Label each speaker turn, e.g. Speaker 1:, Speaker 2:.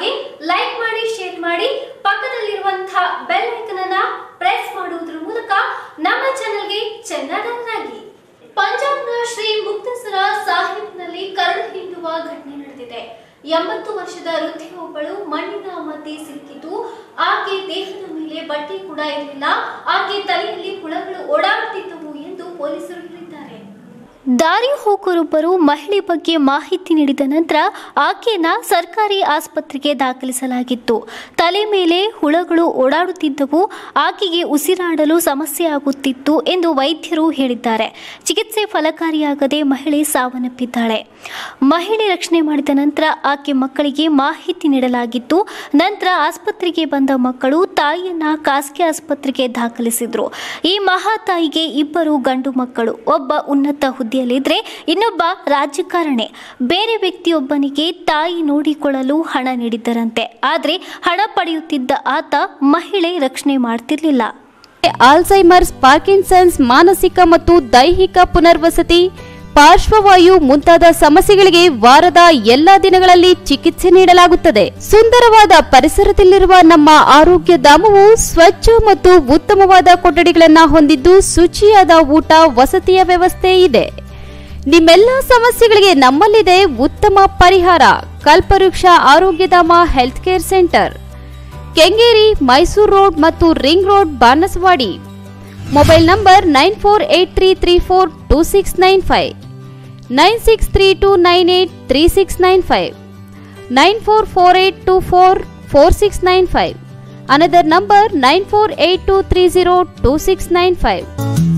Speaker 1: ಹಾಗೆ ಲೈಕ್ ಮಾಡಿ ಶೇರ್ ಮಾಡಿ ಪಕ್ಕದಲ್ಲಿರುವಂತಹ ಬೆಲ್ ಐಕನ್ ಅನ್ನ ಪ್ರೆಸ್ ಮಾಡುವುದರ ಮೂಲಕ ನಮ್ಮ ಚಾನೆಲ್ಗೆ ಚೆನ್ನಾಗಿ ಪಂಜಾಬ್ನ ಶ್ರೀ ಮುಕ್ತಸರ ಸಾಹಿಬ್ನಲ್ಲಿ ಕರಡು ಹಿಂಡುವ ಘಟನೆ ನಡೆದಿದೆ ಎಂಬತ್ತು ವರ್ಷದ ವೃದ್ಧೆಯೊಬ್ಬಳು ಮಣ್ಣಿನ ಮಧ್ಯೆ ಸಿಲುಕಿದ್ದು ಆಕೆ ದೇಹದ ಮೇಲೆ ಬಟ್ಟೆ ಕೂಡ ಇರಲಿಲ್ಲ ಆಕೆ ತಲೆಯಲ್ಲಿ ಹುಳಗಳು ಓಡಾಡುತ್ತಿದ್ದವು ಎಂದು ಪೊಲೀಸರು ಹೇಳಿದ್ದಾರೆ ದಾರಿ ಹೋಗೋರೊಬ್ಬರು ಮಹಿಳೆ ಬಗ್ಗೆ ಮಾಹಿತಿ ನೀಡಿದ ನಂತರ ಆಕೆಯನ್ನ ಸರ್ಕಾರಿ ಆಸ್ಪತ್ರೆಗೆ ದಾಖಲಿಸಲಾಗಿತ್ತು ತಲೆ ಮೇಲೆ ಹುಳಗಳು ಓಡಾಡುತ್ತಿದ್ದವು ಆಕೆಗೆ ಉಸಿರಾಡಲು ಸಮಸ್ಯೆ ಆಗುತ್ತಿತ್ತು ಎಂದು ವೈದ್ಯರು ಹೇಳಿದ್ದಾರೆ ಚಿಕಿತ್ಸೆ ಫಲಕಾರಿಯಾಗದೆ ಮಹಿಳೆ ಸಾವನ್ನಪ್ಪಿದ್ದಾಳೆ ಮಹಿಳೆ ರಕ್ಷಣೆ ಮಾಡಿದ ನಂತರ ಆಕೆ ಮಕ್ಕಳಿಗೆ ಮಾಹಿತಿ ನೀಡಲಾಗಿತ್ತು ನಂತರ ಆಸ್ಪತ್ರೆಗೆ ಬಂದ ಮಕ್ಕಳು ತಾಯಿಯನ್ನ ಖಾಸಗಿ ಆಸ್ಪತ್ರೆಗೆ ದಾಖಲಿಸಿದ್ರು ಈ ಮಹಾತಾಯಿಗೆ ಇಬ್ಬರು ಗಂಡು ಮಕ್ಕಳು ಒಬ್ಬ ಉನ್ನತ ಹುದ್ದೆಯಲ್ಲಿದ್ರೆ ಇನ್ನೊಬ್ಬ ರಾಜಕಾರಣಿ ಬೇರೆ ವ್ಯಕ್ತಿಯೊಬ್ಬನಿಗೆ ತಾಯಿ ನೋಡಿಕೊಳ್ಳಲು ಹಣ ನೀಡಿದ್ದರಂತೆ ಆದರೆ ಹಣ ಪಡೆಯುತ್ತಿದ್ದ ಆತ ಮಹಿಳೆ ರಕ್ಷಣೆ ಮಾಡ್ತಿರ್ಲಿಲ್ಲ
Speaker 2: ಆಲ್ಝೈಮರ್ಸ್ ಪಾರ್ಕಿನ್ಸನ್ಸ್ ಮಾನಸಿಕ ಮತ್ತು ದೈಹಿಕ ಪುನರ್ವಸತಿ ಪಾರ್ಶ್ವವಾಯು ಮುಂತಾದ ಸಮಸ್ಯೆಗಳಿಗೆ ವಾರದ ಎಲ್ಲಾ ದಿನಗಳಲ್ಲಿ ಚಿಕಿತ್ಸೆ ನೀಡಲಾಗುತ್ತದೆ ಸುಂದರವಾದ ಪರಿಸರದಲ್ಲಿರುವ ನಮ್ಮ ಆರೋಗ್ಯ ಧಾಮವು ಸ್ವಚ್ಛ ಮತ್ತು ಉತ್ತಮವಾದ ಕೊಠಡಿಗಳನ್ನು ಹೊಂದಿದ್ದು ಶುಚಿಯಾದ ಊಟ ವಸತಿಯ ವ್ಯವಸ್ಥೆ ಇದೆ ನಿಮ್ಮೆಲ್ಲ ಸಮಸ್ಯೆಗಳಿಗೆ ನಮ್ಮಲ್ಲಿದೆ ಉತ್ತಮ ಪರಿಹಾರ Kalpavriksha Arogyadhama health care centre Kengeri Mysuru road ಮತ್ತು ring road Banaswadi mobile number nine four eight three three four two six nine five nine six three two nine eight three six nine five nine four four eight two four four six nine five another number nine four eight two three zero two six nine five